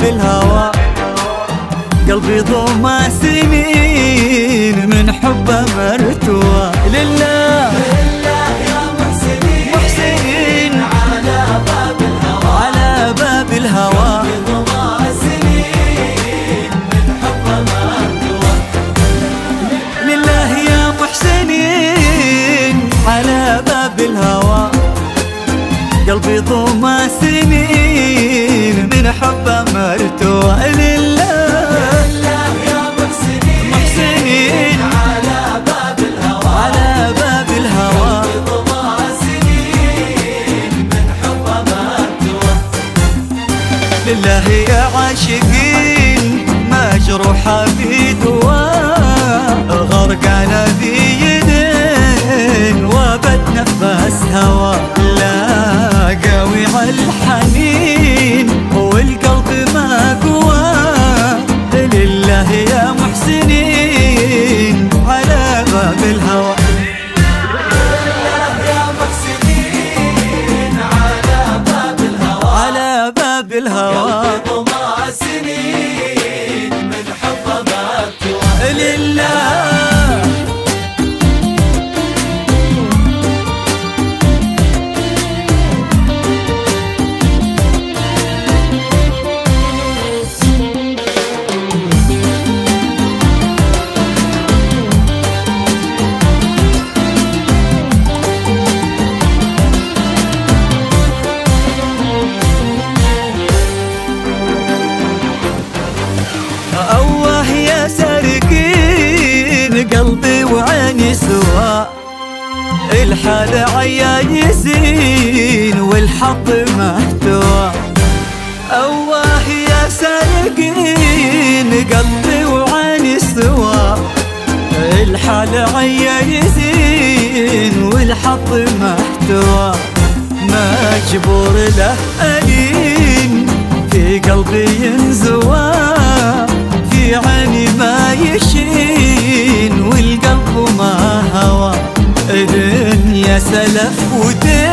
باب الهوى قلبي ضم سنين من حبه مرتوى لله محسنين على باب الهوى لله يا محسنين على باب الهوى قلبي ضم سنين من حبه مرتوى لله محسنين على باب الهوى لله يا عاشقين مجروحة في دواء غرقانة في يدين وبتنفس هوا لا قوي على الحنين والقلب ما قوى لله يا محسنين على باب الهوى على باب الهوى لله أوه يا سارقين قلبي وعيني سوا الحال عيايزين والحظ مهتوى أوه يا سارقين قلبي وعيني سوا الحال عيايزين والحظ مهتوى مجبور له ألين في قلبي ينزوى في عيني ما يشين والقلب ما هوى الدنيا سلف ودين